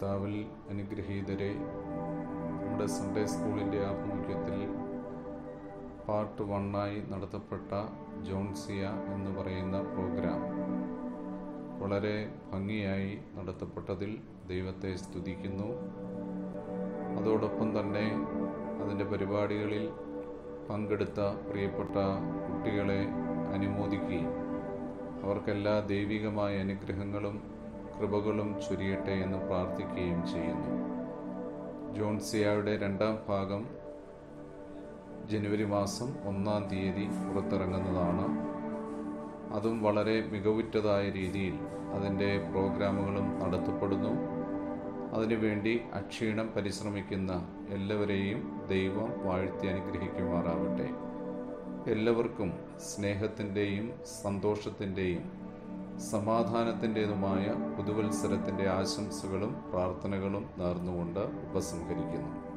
കർത്താവിൽ അനുഗ്രഹീതരെ നമ്മുടെ സൺഡേ സ്കൂളിൻ്റെ ആഭിമുഖ്യത്തിൽ പാർട്ട് വണ്ണായി നടത്തപ്പെട്ട ജോൺസിയ എന്ന് പറയുന്ന പ്രോഗ്രാം വളരെ ഭംഗിയായി നടത്തപ്പെട്ടതിൽ ദൈവത്തെ സ്തുതിക്കുന്നു അതോടൊപ്പം തന്നെ അതിൻ്റെ പരിപാടികളിൽ പങ്കെടുത്ത പ്രിയപ്പെട്ട കുട്ടികളെ അനുമോദിക്കുകയും അവർക്കെല്ലാ ദൈവികമായ അനുഗ്രഹങ്ങളും കൃപകളും ചൊരിയട്ടെ എന്ന് പ്രാർത്ഥിക്കുകയും ചെയ്യുന്നു ജോൺസിയയുടെ രണ്ടാം ഭാഗം ജനുവരി മാസം ഒന്നാം തീയതി പുറത്തിറങ്ങുന്നതാണ് അതും വളരെ മികവുറ്റതായ രീതിയിൽ അതിൻ്റെ പ്രോഗ്രാമുകളും നടത്തപ്പെടുന്നു അതിനുവേണ്ടി അക്ഷീണം പരിശ്രമിക്കുന്ന എല്ലാവരെയും ദൈവം വാഴ്ത്തി അനുഗ്രഹിക്കുമാറാവട്ടെ എല്ലാവർക്കും സ്നേഹത്തിൻ്റെയും സന്തോഷത്തിൻ്റെയും സമാധാനത്തിൻ്റെതുമായ പുതുവത്സരത്തിൻ്റെ ആശംസകളും പ്രാർത്ഥനകളും നേർന്നുകൊണ്ട് ഉപസംഹരിക്കുന്നു